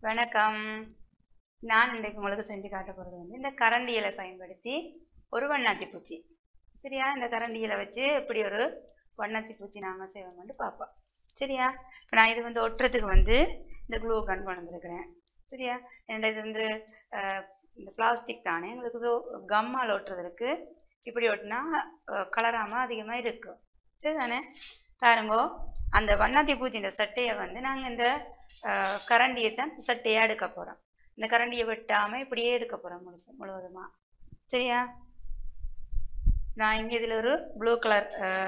வணக்கம் நான் இன்றைக்கு உங்களுக்கு செஞ்சு காட்ட போகிறது வந்து இந்த கரண்டியலை பயன்படுத்தி ஒரு வண்ணாத்தி பூச்சி சரியா இந்த கரண்டியலை வச்சு இப்படி ஒரு வண்ணாத்தி பூச்சி நாங்கள் செய்வோம்னு பார்ப்போம் சரியா இப்போ நான் இது வந்து ஒட்டுறதுக்கு வந்து இந்த க்ளூ கன் கொண்டு வந்திருக்கிறேன் சரியா என்னோட இது வந்து அஹ், இந்த பிளாஸ்டிக் தானே எங்களுக்கு இது கம்மால் ஒட்டுறதுக்கு இப்படி ஒட்டினா கலராமல் அதிகமாக இருக்கும் சரிதானே பாருங்கோ அந்த வண்ணாத்தி பூச்சின்ற சட்டையை வந்து நாங்கள் இந்த அஹ், கரண்டியை தான் சட்டையாக எடுக்க போகிறோம் இந்த கரண்டியை வெட்டாமல் இப்படியே எடுக்க போகிறோம் முழுசு முழுவதுமாக சரியா நான் இங்கே இதில் ஒரு ப்ளூ கலர்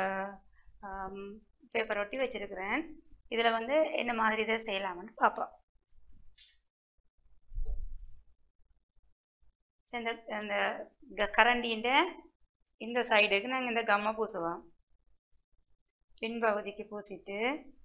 பேப்பர் ஒட்டி வச்சுருக்கிறேன் இதில் வந்து என்ன மாதிரி இதை செய்யலாம்னு பார்ப்போம் சரி, இந்த அந்த க- கரண்டின்ற இந்த சைடுக்கு நாங்கள் இந்த கம்மை பூசுவோம் பின்பகுதிக்கு பூசிட்டு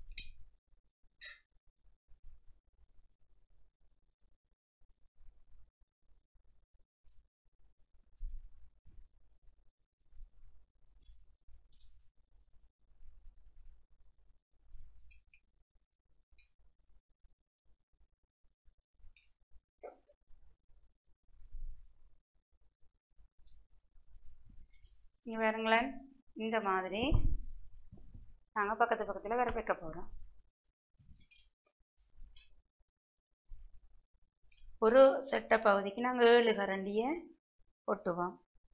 இங்கே பாருங்களேன் இந்த மாதிரி நாங்கள் பக்கத்து பக்கத்தில் வேற வைக்க போகிறோம் ஒரு செட்ட பகுதிக்கு நாங்கள் ஏழு கரண்டியை ஒட்டுவோம்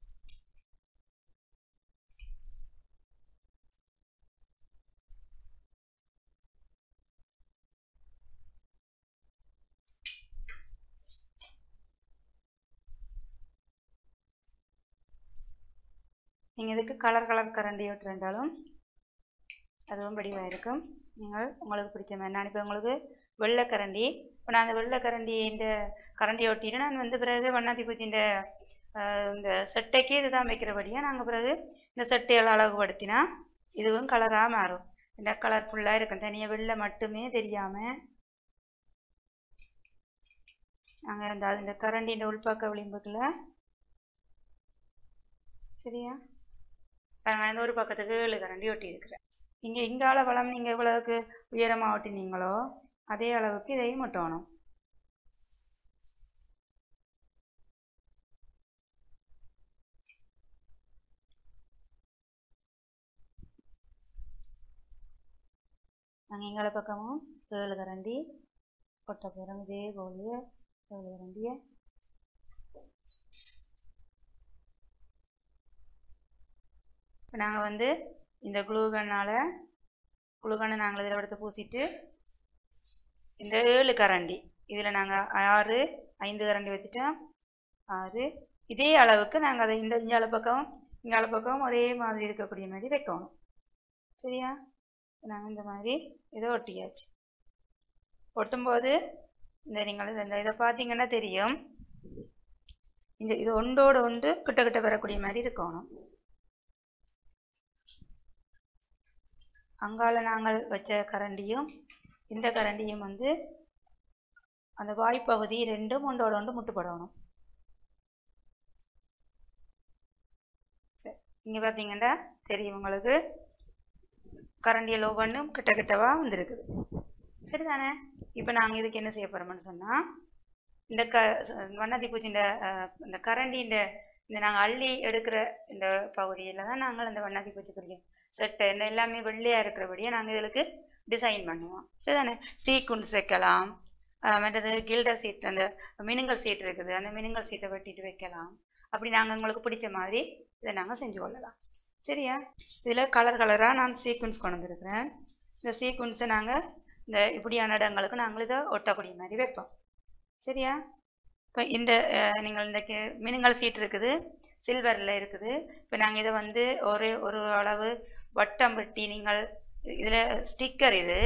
நீங்கள் இதுக்கு கலர் கலர் கரண்டி ஒட்டுறேன்றாலும் அதுவும் படிவாக இருக்கும் நீங்கள் உங்களுக்கு பிடிச்ச மாதிரி நான் இப்போ உங்களுக்கு வெள்ளை கரண்டி இப்போ நான் அந்த வெள்ளை கரண்டி இந்த கரண்டி ஒட்டிட்டு நான் வந்து பிறகு வண்ணாத்தி பூச்சி இந்த அஹ், இந்த செட்டைக்கு இதுதான் வைக்கிறபடியாக நாங்கள் பிறகு இந்த செட்டையால் அழகுபடுத்தினா இதுவும் கலராக மாறும் இந்த கலர்ஃபுல்லாக இருக்கும் தனியாக வெள்ளை மட்டுமே தெரியாமல் நாங்கள் அந்த அது இந்த கரண்டின்ற உள்பாக்க விளிம்புக்குள்ள சரியா பாருங்க இந்த ஒரு பக்கத்துக்கு ஏழு கரண்டி ஒட்டியிருக்கிறேன் இங்கே இங்கால வளம் நீங்கள் எவ்வளவுக்கு உயரமாக ஒட்டினீங்களோ அதே அளவுக்கு இதையும் ஒட்டணும் நாங்கள் எங்களை பக்கமும் ஏழு கரண்டி கொட்ட போகிறோம் இதே போல ஏழு கரண்டியை இப்போ நாங்கள் வந்து இந்த குளூகனால் குளூகனை நாங்கள் இதில் எடுத்து பூசிட்டு இந்த ஏழு கரண்டி இதில் நாங்கள் ஆறு ஐந்து கரண்டி வச்சுட்டோம் ஆறு இதே அளவுக்கு நாங்கள் அதை இந்த இஞ்சால பக்கம் இங்கால பக்கம் ஒரே மாதிரி இருக்கக்கூடிய மாதிரி வைக்கணும் சரியா நாங்கள் இந்த மாதிரி இதை ஒட்டியாச்சு ஒட்டும்போது இந்த நீங்கள் இந்த- இந்த இதை பார்த்தீங்கன்னா தெரியும் இந்த இது ஒன்றோடு ஒன்று கிட்ட கிட்ட வரக்கூடிய மாதிரி இருக்கணும் அங்கால நாங்கள் வச்ச கரண்டியும் இந்த கரண்டியும் வந்து அந்த வாய்ப்பகுதி ரெண்டும் ஒன்றோட ஒன்று முட்டுப்படணும் சரி இங்கே பார்த்தீங்கன்னா தெரியும் உங்களுக்கு கரண்டியில் ஒவ்வொன்றும் கிட்ட கிட்டவா வந்திருக்குது சரிதானே இப்போ நாங்கள் இதுக்கு என்ன செய்ய போகிறோம்னு சொன்னால் இந்த க வண்ணாத்தி பூச்சின்ற அஹ், இந்த கரண்டின்ற இந்த நாங்கள் அள்ளி எடுக்கிற இந்த பகுதியில் தான் நாங்கள் இந்த வண்ணாத்தி பூச்சி பிடிக்கும் செட்டை இந்த எல்லாமே வெள்ளையாக இருக்கிறபடியே நாங்கள் இதுக்கு டிசைன் பண்ணுவோம் சரிதானே சீக்குன்ஸ் வைக்கலாம் அஹ், மற்றது கில்டர் சீட் அந்த மினுங்கல் சீட் இருக்குது அந்த மினுங்கல் சீட்டை வெட்டிட்டு வைக்கலாம் அப்படி நாங்கள் உங்களுக்கு பிடிச்ச மாதிரி இதை நாங்கள் செஞ்சு கொள்ளலாம் சரியா இதில் கலர் கலராக நான் சீக்வன்ஸ் கொண்டு வந்திருக்கிறேன் இந்த சீக்வன்ஸை நாங்கள் இந்த இப்படியான இடங்களுக்கு நாங்கள் இதை ஒட்டக்கூடிய மாதிரி வைப்போம் சரியா இப்போ இந்த அஹ், நீங்கள் இந்த கி- மினுங்கல் சீட் இருக்குது சில்வரில் இருக்குது இப்போ நாங்கள் இதை வந்து ஒரே ஒரு அளவு வட்டம் வெட்டி நீங்கள் இதில் ஸ்டிக்கர் இது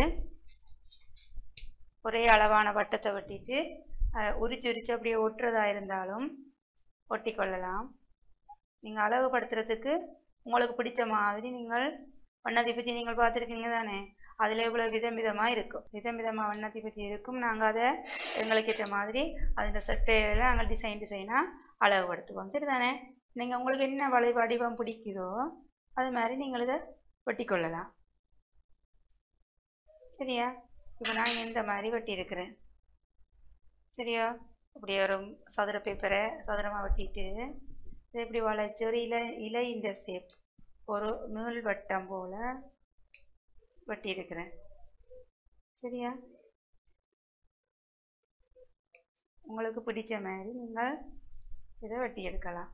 ஒரே அளவான வட்டத்தை வெட்டிட்டு அதை உரிச்சு உரிச்சு அப்படியே ஒட்டுறதா இருந்தாலும் ஒட்டி கொள்ளலாம் நீங்கள் அழகுபடுத்துறதுக்கு உங்களுக்கு பிடிச்ச மாதிரி நீங்கள் வண்ணாத்தி பூச்சி நீங்கள் பார்த்துருக்கீங்க தானே அதில் இவ்வளோ விதம் விதமாக இருக்கும் விதம் விதமாக வண்ணாத்தி பூச்சி இருக்கும் நாங்கள் அதை எங்களுக்கு ஏற்ற மாதிரி அதில் சட்டையில் நாங்கள் டிசைன் டிசைனாக அழகுபடுத்துவோம் சரி தானே நீங்கள் உங்களுக்கு என்ன வளை வடிவம் பிடிக்குதோ அது மாதிரி நீங்கள் இதை வெட்டி கொள்ளலாம் சரியா இப்போ நான் இந்த மாதிரி வெட்டியிருக்கிறேன் சரியா அப்படியே ஒரு சதுர பேப்பரை சதுரமாக வெட்டிட்டு இதை இப்படி வளைச்சி ஒரு இலை இலை இந்த ஷேப் ஒரு நீள் வட்டம் போல் வெட்டியிருக்கிறேன் சரியா உங்களுக்கு பிடிச்ச மாதிரி நீங்கள் இதை வெட்டி எடுக்கலாம்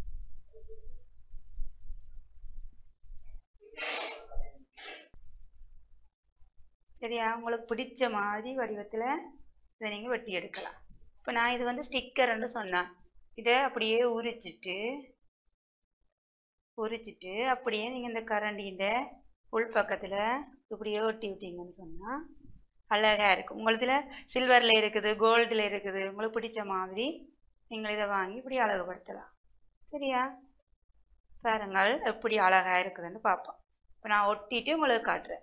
சரியா உங்களுக்கு பிடிச்ச மாதிரி வடிவத்தில் இதை நீங்கள் வெட்டி எடுக்கலாம் இப்போ நான் இது வந்து ஸ்டிக்கர்னு சொன்னேன் இதை அப்படியே உரிச்சிட்டு உரிச்சிட்டு அப்படியே நீங்கள் இந்த கரண்டின்ற உள் பக்கத்தில் இப்படியே ஒட்டி விட்டீங்கன்னு சொன்னால் அழகாக இருக்கும் உங்களுதுல சில்வரில் இருக்குது கோல்டில் இருக்குது உங்களுக்கு பிடிச்ச மாதிரி நீங்கள் இதை வாங்கி இப்படி அழகுபடுத்தலாம் சரியா பாருங்கள் எப்படி அழகாக இருக்குதுன்னு பார்ப்போம் இப்போ நான் ஒட்டிட்டு உங்களுக்கு காட்டுறேன்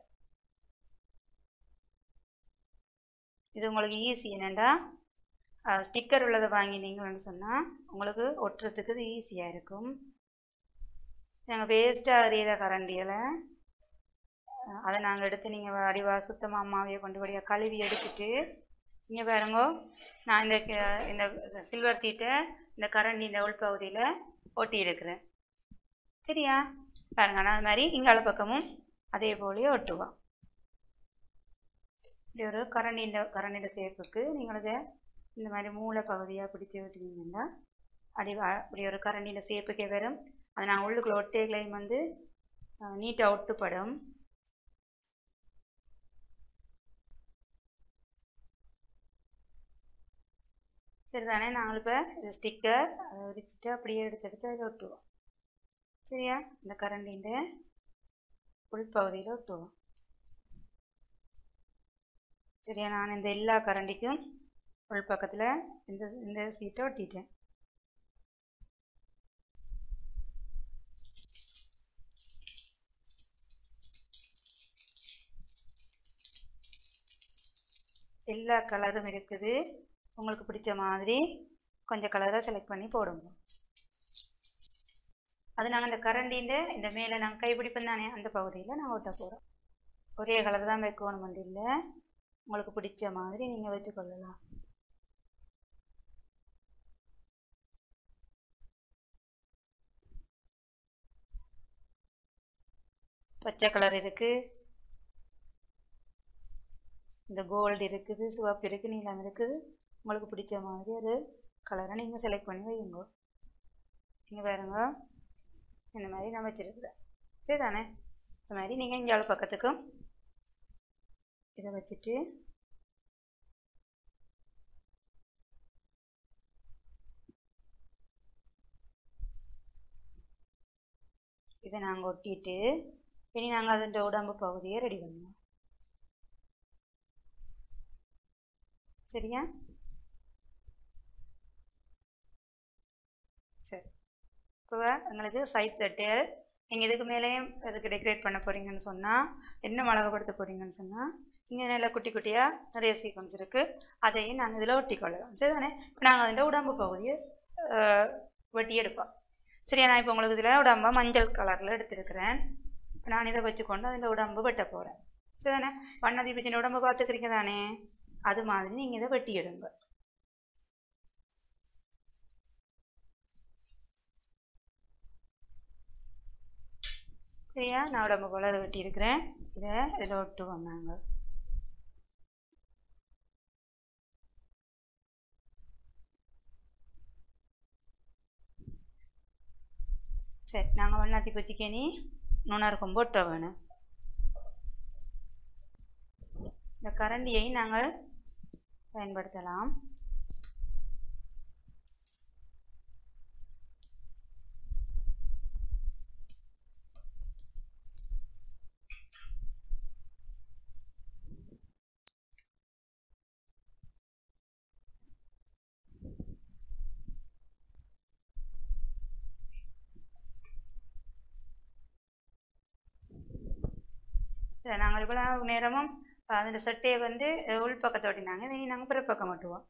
இது உங்களுக்கு ஈஸி என்னென்னா ஸ்டிக்கர் உள்ளதை வாங்கினீங்கன்னு சொன்னால் உங்களுக்கு ஒட்டுறதுக்கு இது ஈஸியாக இருக்கும் நாங்கள் வேஸ்ட்டாக அறியிற கரண்டியில் அதை நாங்கள் எடுத்து நீங்கள் அடிவா சுத்தமாக அம்மாவையே கொண்டு வழியாக கழுவி எடுத்துட்டு இங்கே பாருங்க நான் இந்த க- இந்த சில்வர் சீட்டை இந்த கரண்டியின் உள்பகுதியில் ஒட்டி இருக்கிறேன் சரியா பாருங்க நான் அது மாதிரி இங்கால பக்கமும் அதே போலயே ஒட்டுவோம் இப்படி ஒரு கரண்டின்ற கரண்டின்ற சேப்புக்கு நீங்கள் இதை இந்த மாதிரி மூளை பகுதியாக பிடிச்சி விட்டுனீங்கன்னா அடி வ- அப்படி ஒரு கரண்டின்ற சேப்புக்கே வரும் அது நான் உள்ளுக்குள்ள ஒட்டேகளையும் வந்து நீட்டாக ஒட்டுப்படும் சரிதானே நாங்கள் இப்போ இது ஸ்டிக்கர் அதை உரிச்சிட்டு அப்படியே எடுத்து எடுத்து அதில் ஒட்டுவோம் சரியா இந்த கரண்டின்ற உள்பகுதியில் ஒட்டுவோம் சரியா நான் இந்த எல்லா கரண்டிக்கும் உள் பக்கத்தில் இந்த இந்த சீட்டை ஒட்டிட்டேன் எல்லா கலரும் இருக்குது உங்களுக்கு பிடிச்ச மாதிரி கொஞ்சம் கலரை செலக்ட் பண்ணி போடுங்க அது நாங்கள் இந்த கரண்டிൻ്റെ இந்த மேலே நாங்கள் கைப்பிடிப்போம் தானே அந்த பகுதியில் நாங்கள் ஒட்ட போகிறோம் ஒரே கலர் தான் வைக்கணும் இல்லை உங்களுக்கு பிடிச்ச மாதிரி நீங்கள் வச்சுக்கொள்ளலாம் பச்சை கலர் இருக்குது இந்த கோல்டு இருக்குது சிவப்பு இருக்குது நீலம் இருக்குது உங்களுக்கு பிடிச்ச மாதிரி ஒரு கலரை நீங்கள் செலக்ட் பண்ணி வையுங்க நீங்கள் பாருங்க இந்த மாதிரி நான் வச்சுருக்குறேன் சரி தானே இந்த மாதிரி நீங்கள் இங்கே பக்கத்துக்கும் இதை வச்சுட்டு இதை நாங்கள் ஒட்டிட்டு இனி நாங்கள் அதன் உடம்பு பகுதியை ரெடி பண்ணுவோம் சரியா சரி இப்போ எங்களுக்கு சைட் செட்டு நீங்கள் இதுக்கு மேலேயும் அதுக்கு டெக்கரேட் பண்ண போகிறீங்கன்னு சொன்னால் இன்னும் அழகுபடுத்த போகிறீங்கன்னு சொன்னால் இங்கே நல்லா குட்டி குட்டியாக நிறைய சீக்வன்ஸ் இருக்குது அதையும் நாங்கள் இதில் ஒட்டி கொள்ளலாம் சரி தானே இப்போ நாங்கள் அதில் உடம்பு பகுதியை அஹ், வெட்டி எடுப்போம் சரியா நான் இப்போ உங்களுக்கு இதில் உடம்பை மஞ்சள் கலரில் எடுத்திருக்கிறேன் இப்போ நான் இதை வச்சுக்கொண்டு அதில் உடம்பு வெட்ட போகிறேன் சரி தானே வண்ணதி பிச்சின உடம்பு பார்த்துக்கிறீங்க தானே அது மாதிரி நீங்கள் இதை வெட்டி எடுங்க சரியா நான் உடம்பு போல் அதை வெட்டியிருக்கிறேன் இதை இதில் ஒட்டுவோம் நாங்கள் சரி நாங்கள் வண்ணாத்தி பூச்சிக்கேனி நுணர் கொம்பு ஒட்ட வேணும் இந்த கரண்டியை நாங்கள் பயன்படுத்தலாம் சரி நாங்கள் இவ்வளோ நேரமும் அதில் சட்டையை வந்து உள் பக்கத்தை ஒட்டினாங்க இதை நாங்கள் பிறப்பக்கம் ஒட்டுவோம்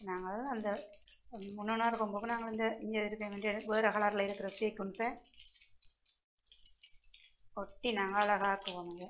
நாங்கள் அந்த முன்னூறு கொம்புக்கு நாங்கள் இந்த இங்கே இருக்க வேண்டிய வேறு கலரில் இருக்கிற சீக்குன்ஸை ஒட்டி நாங்கள் அழகாக்குவோம் இதை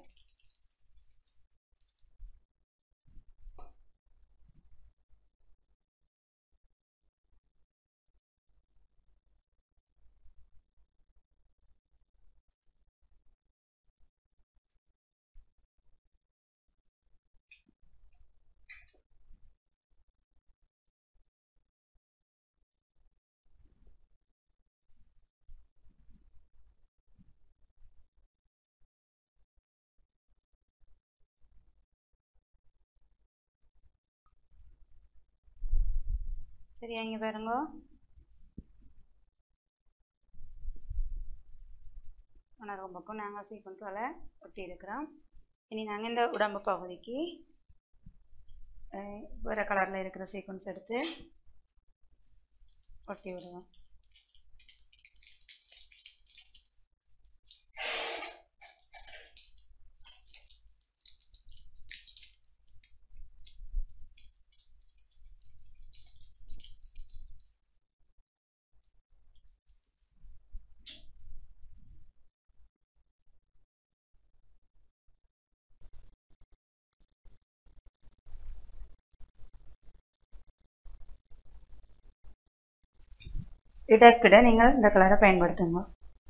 சரியா இங்கே பாருங்க உணர்வு பக்கம் நாங்கள் சீக்வன்ஸால் ஒட்டி இருக்கிறோம் இனி நாங்கள் இந்த உடம்பு பகுதிக்கு அஹ், வேறு கலரில் இருக்கிற சீக்வன்ஸ் எடுத்து ஒட்டி விடுவோம் இடக்கிட நீங்கள் இந்த கலரை பயன்படுத்துங்க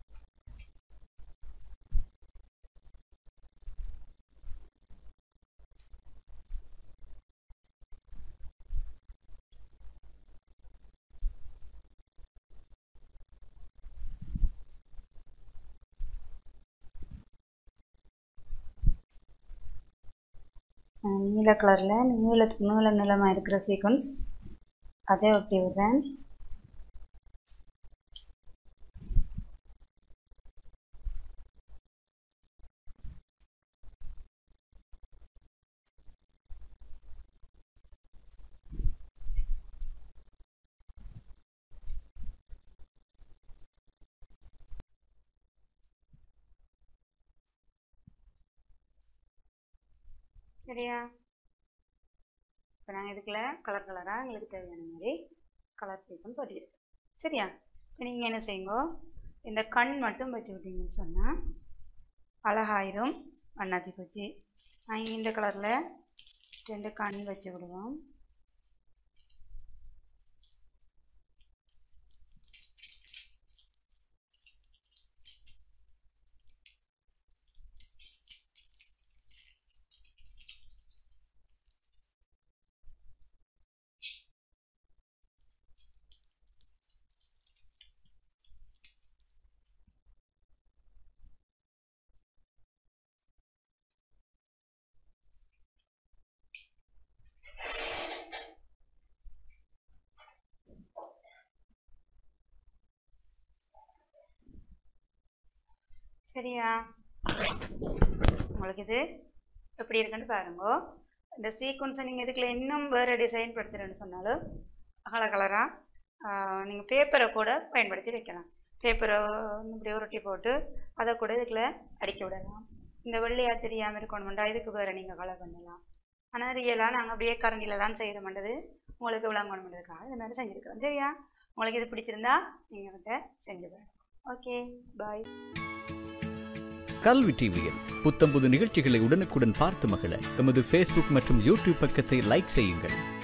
அஹ் நீல கலரில் நீல நீல நிலமாக இருக்கிற சீக்வன்ஸ் அதை ஒட்டி விடுறேன் சரியா இப்போ நாங்கள் இதுக்குள்ள கலர் கலராக எங்களுக்கு தேவையான மாதிரி கலர் சீக்வன்ஸ் ஒட்டியிருக்கு சரியா இப்போ நீங்கள் என்ன செய்யுங்க இந்த கண் மட்டும் வச்சு விட்டீங்கன்னு சொன்னால் அழகாயிரும் வண்ணாத்தி பூச்சி நாங்கள் இந்த கலரில் ரெண்டு கண் வச்சு விடுவோம் சரியா உங்களுக்கு இது எப்படி இருக்குன்னு பாருங்க இந்த சீக்வன்ஸை நீங்கள் இதுக்குள்ள இன்னும் வேறு டிசைன் படுத்துறேன்னு சொன்னாலும் கலர் கலராக நீங்கள் பேப்பரை கூட பயன்படுத்தி வைக்கலாம் பேப்பரை இப்படி உருட்டி போட்டு அதை கூட இதுக்குள்ள அடிக்க விடலாம் இந்த வெள்ளையாக தெரியாமல் இருக்கணுமெண்டா இதுக்கு வேறு நீங்கள் கலர் பண்ணலாம் ஆனால் ரியலாக நாங்கள் அப்படியே கரண்டியில் தான் செய்கிறோம்ன்றது உங்களுக்கு விளங்கணுன்றதுக்காக இது மாதிரி செஞ்சுருக்கிறோம் சரியா உங்களுக்கு இது பிடிச்சிருந்தா நீங்கள் கிட்ட செஞ்சு பாருங்க ஓகே பாய் கல்வி டிவியில் புத்தம்புது நிகழ்ச்சிகளை உடனுக்குடன் பார்த்து மகிழ எமது ஃபேஸ்புக் மற்றும் யூடியூப் பக்கத்தை லைக் செய்யுங்கள்